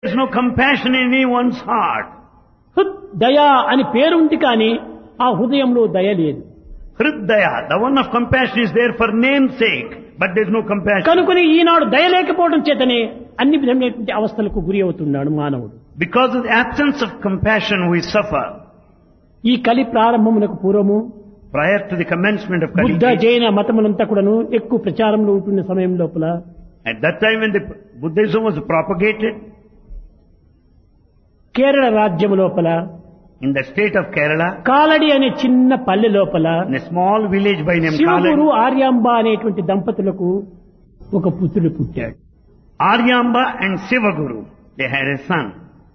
There's no compassion in anyone's heart. హృద్ దయ అని పేరుంది కానీ ఆ హృదయంలో దయ లేదు Hridaya, the one of compassion is there for name's sake, but there's no compassion. కనుకొని ఈనాడు దయ లేకపోవడం చేతనే అన్ని విధమైనటువంటి అవస్థలకు గురి అవుతున్నాడు మానవుడు Because of the absence of compassion, we suffer. ఈ కలి ప్రారంభమునకు పూర్వము Prior to the commencement of Kali, Buddha జైన మతములంతా కూడాను ఎక్కువ ప్రచారంలో ఉంటున్న సమయం లోపల at that time when the Buddhism was propagated Kerala రాజ్యం లోపల in the state of Kerala, Kalady అనే చిన్న పల్లె లోపల in a small village by name Shivaguru Kaladi, Aryamba అనేటువంటి దంపతులకు ఒక పుత్రుడు పుట్టాడు Aryamba and Sivaguru, they had a son.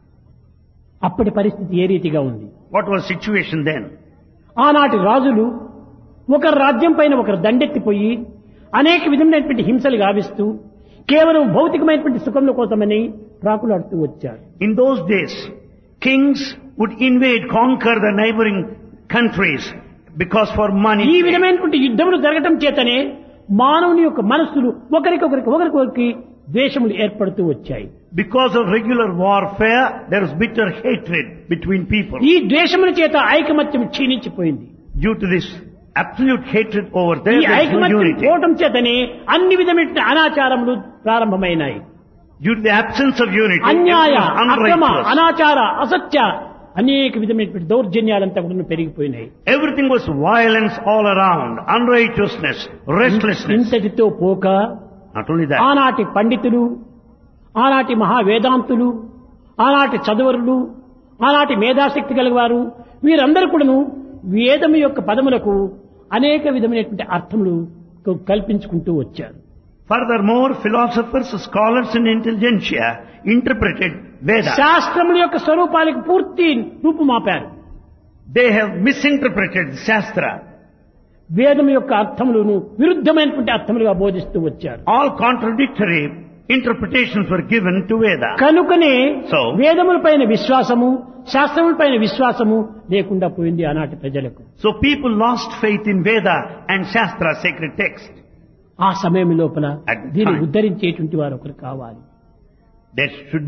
అప్పటి పరిస్థితి ఏ రీతిగా ఉంది What was situation then? ఆనాటి రాజులు ఒకరు రాజ్యం పైన ఒకరు దండెత్తిపోయి అనేక విధమైనటువంటి హింసలు గావిస్తూ కేవలం భౌతికమైనటువంటి సుఖముల కోసమని ప్రాకులాడుతూ వచ్చారు In those days, kings would invade, conquer the neighboring countries because for ఈ money. విధమైనటువంటి యుద్ధములు జరగటం చేతనే మానవుని యొక్క మనస్సులు ఒకరికొకరికి ఒకరికొకరికి ద్వేషములు ఏర్పడుతూ వచ్చాయి Because of regular warfare, there was bitter hatred between people. ఈ ద్వేషముల చేత ఐకమత్యం క్షీణించిపోయింది Due to this absolute hatred over there, ఈ there is no ఐకమత్యం unity. పోవటం చేతనే అన్ని విధమైన అనాచారములు ప్రారంభమైనాయి Due to the absence of unity, అన్యాయ everyone was అక్రమ unrighteous. అనాచార అసత్య అనేక విధమైనటువంటి దౌర్జన్యాలంతా కూడా పెరిగిపోయినాయి Everything was violence all around, unrighteousness, restlessness. ఇంతటితో పోక Not only that, ఆనాటి పండితులు ఆనాటి మహావేదాంతులు ఆనాటి చదువరులు ఆనాటి మేధాశక్తి గలవారు వీరందరూ కూడాను వేదము యొక్క పదములకు అనేక విధమైనటువంటి అర్థములు క- కల్పించుకుంటూ వచ్చారు furthermore, philosophers, scholars and intelligentsia interpreted Vedas. శాస్త్రముల యొక్క స్వరూపాలకు పూర్తి రూపుమాపారు They have misinterpreted Shastra. వేదం యొక్క అర్థములను విరుద్ధమైనటువంటి అర్థములుగా బోధిస్తూ వచ్చారు All contradictory interpretations were given to Veda. కనుకనే So? వేదముల పైన విశ్వాసము శాస్త్రముల పైన విశ్వాసము లేకుండా పోయింది ఆనాటి ప్రజలకు So people lost faith in Veda and Shastra, sacred text. ఆ సమయం లోపల At the దీన్ని time. ఉద్ధరించేటువంటి వారు ఒకరు కావాలి There should